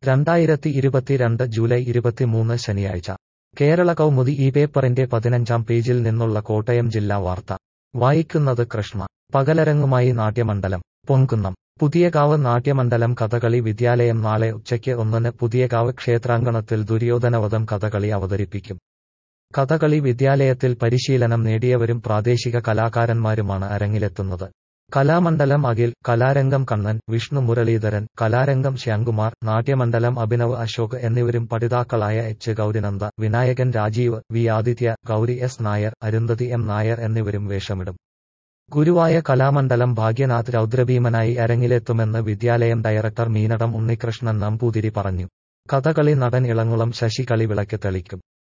രണ്ടായിരത്തി ഇരുപത്തിരണ്ട് ജൂലൈ ഇരുപത്തിമൂന്ന് ശനിയാഴ്ച കേരള കൗമുദി ഈ പേപ്പറിന്റെ പതിനഞ്ചാം പേജിൽ നിന്നുള്ള കോട്ടയം ജില്ലാ വാർത്ത വായിക്കുന്നത് കൃഷ്ണ പകലരങ്ങുമായി നാട്യമണ്ഡലം പൊൻകുന്നം പുതിയകാവ് നാട്യമണ്ഡലം കഥകളി വിദ്യാലയം നാളെ ഉച്ചയ്ക്ക് ഒന്നിന് പുതിയകാവ് ക്ഷേത്രാങ്കണത്തിൽ ദുര്യോധനവധം കഥകളി അവതരിപ്പിക്കും കഥകളി വിദ്യാലയത്തിൽ പരിശീലനം നേടിയവരും പ്രാദേശിക കലാകാരന്മാരുമാണ് അരങ്ങിലെത്തുന്നത് കലാമണ്ഡലം അഖിൽ കലാരംഗം കണ്ണൻ വിഷ്ണു മുരളീധരൻ കലാരംഗം ശ്യാംകുമാർ നാട്യമണ്ഡലം അഭിനവ് അശോക് എന്നിവരും പഠിതാക്കളായ H Gaurinanda Vinayakan Rajeev V Aditya Gauri S Nair Arundhati M Nair എന്നിവരും വേഷമിടും ഗുരുവായ കലാമണ്ഡലം ഭാഗ്യനാഥ് രൗദ്രഭീമനായി അരങ്ങിലെത്തുമെന്ന് വിദ്യാലയം ഡയറക്ടർ മീനടം ഉണ്ണികൃഷ്ണൻ നമ്പൂതിരി പറഞ്ഞു കഥകളി നടൻ ഇളങ്ങുളം ശശി കളി വിളക്ക് തെളിക്കും